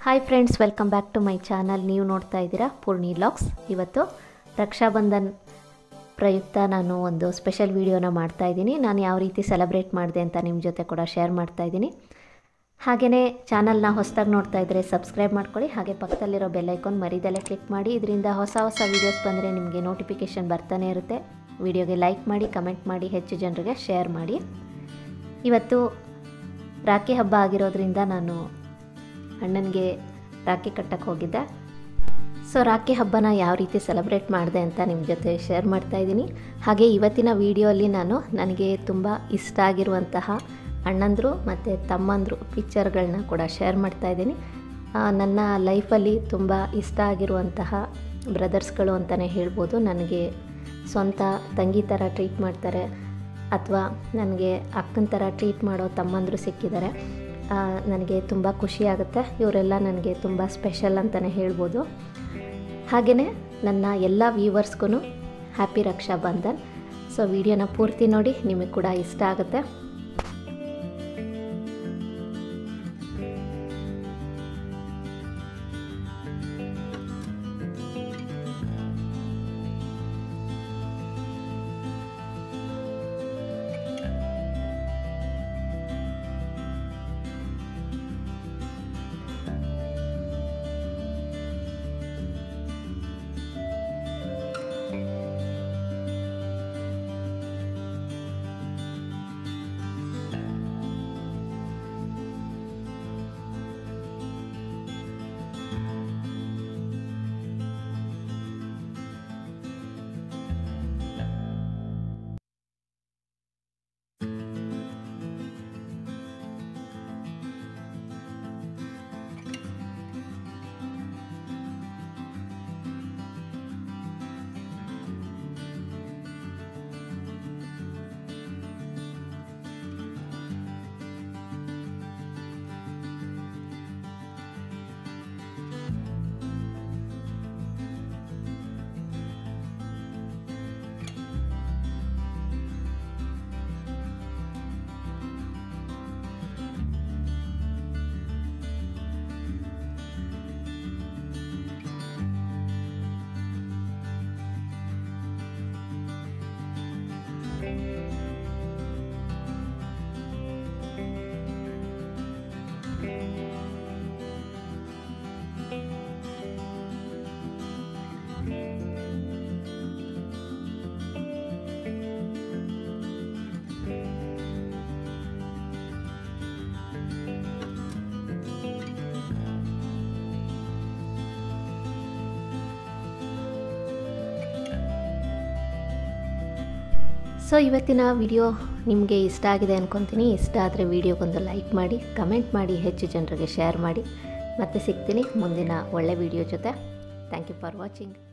hi friends welcome back to my channel ನೀವು ನೋಡ್ತಾ ಇದ್ದೀರಾ ಪೂರ್ಣಿ ಲಾಗ್ಸ್ ಇವತ್ತು ರಕ್ಷಾಬಂಧನ್ ಪ್ರಯುಕ್ತ ನಾನು ಒಂದು ಸ್ಪೆಷಲ್ ವೀಡಿಯೋನ ಮಾಡ್ತಾ ಇದ್ದೀನಿ ನಾನು ಯಾವ ರೀತಿ ಸೆಲೆಬ್ರೇಟ್ ಮಾಡಿದೆ ಅಂತ ನಿಮ್ಮ ಜೊತೆ ಕೂಡ ಶೇರ್ ಮಾಡ್ತಾ ಇದ್ದೀನಿ ಹಾಗೆಯೇ ಚಾನಲ್ನ ಹೊಸದಾಗಿ ನೋಡ್ತಾ ಇದ್ದರೆ ಸಬ್ಸ್ಕ್ರೈಬ್ ಮಾಡ್ಕೊಳ್ಳಿ ಹಾಗೆ ಪಕ್ಕದಲ್ಲಿರೋ ಬೆಲ್ಲೈಕಾನ್ ಮರಿದಲ್ಲೇ ಕ್ಲಿಕ್ ಮಾಡಿ ಇದರಿಂದ ಹೊಸ ಹೊಸ ವೀಡಿಯೋಸ್ ಬಂದರೆ ನಿಮಗೆ ನೋಟಿಫಿಕೇಷನ್ ಬರ್ತಾನೆ ಇರುತ್ತೆ ವಿಡಿಯೋಗೆ ಲೈಕ್ ಮಾಡಿ ಕಮೆಂಟ್ ಮಾಡಿ ಹೆಚ್ಚು ಜನರಿಗೆ ಶೇರ್ ಮಾಡಿ ಇವತ್ತು ರಾಖಿ ಹಬ್ಬ ಆಗಿರೋದ್ರಿಂದ ನಾನು ಅಣ್ಣನಿಗೆ ರಾಖಿ ಕಟ್ಟಕ್ಕೆ ಹೋಗಿದ್ದೆ ಸೊ ರಾಖಿ ಹಬ್ಬನ ಯಾವ ರೀತಿ ಸೆಲೆಬ್ರೇಟ್ ಮಾಡಿದೆ ಅಂತ ನಿಮ್ಮ ಜೊತೆ ಶೇರ್ ಮಾಡ್ತಾ ಇದ್ದೀನಿ ಹಾಗೆ ಇವತ್ತಿನ ವಿಡಿಯೋಲಿ ನಾನು ನನಗೆ ತುಂಬ ಇಷ್ಟ ಆಗಿರುವಂತಹ ಅಣ್ಣಂದರು ಮತ್ತು ತಮ್ಮಂದರು ಪಿಕ್ಚರ್ಗಳನ್ನ ಕೂಡ ಶೇರ್ ಮಾಡ್ತಾ ಇದ್ದೀನಿ ಆ, ನನ್ನ ಲೈಫಲ್ಲಿ ತುಂಬ ಇಷ್ಟ ಆಗಿರುವಂತಹ ಬ್ರದರ್ಸ್ಗಳು ಅಂತಲೇ ಹೇಳ್ಬೋದು ನನಗೆ ಸ್ವಂತ ತಂಗಿ ಥರ ಟ್ರೀಟ್ ಮಾಡ್ತಾರೆ ಅಥವಾ ನನಗೆ ಅಕ್ಕನ ಥರ ಟ್ರೀಟ್ ಮಾಡೋ ತಮ್ಮಂದರು ಸಿಕ್ಕಿದ್ದಾರೆ ಆ, ನನಗೆ ತುಂಬ ಖುಷಿಯಾಗುತ್ತೆ ಇವರೆಲ್ಲ ನನಗೆ ತುಂಬ ಸ್ಪೆಷಲ್ ಅಂತಲೇ ಹೇಳ್ಬೋದು ಹಾಗೆಯೇ ನನ್ನ ಎಲ್ಲ ವ್ಯೂವರ್ಸ್ಗೂ ಹ್ಯಾಪಿ ರಕ್ಷಾ ಬಂಧನ್ ಸೊ ವಿಡಿಯೋನ ಪೂರ್ತಿ ನೋಡಿ ನಿಮಗೆ ಕೂಡ ಇಷ್ಟ ಆಗುತ್ತೆ ಸೊ ಇವತ್ತಿನ ವಿಡಿಯೋ ನಿಮಗೆ ಇಷ್ಟ ಆಗಿದೆ ಅಂದ್ಕೊತೀನಿ ಇಷ್ಟ ಆದರೆ ವಿಡಿಯೋಗೊಂದು ಲೈಕ್ ಮಾಡಿ ಕಮೆಂಟ್ ಮಾಡಿ ಹೆಚ್ಚು ಜನರಿಗೆ ಶೇರ್ ಮಾಡಿ ಮತ್ತೆ ಸಿಗ್ತೀನಿ ಮುಂದಿನ ಒಳ್ಳೆ ವಿಡಿಯೋ ಜೊತೆ ಥ್ಯಾಂಕ್ ಯು ಫಾರ್ ವಾಚಿಂಗ್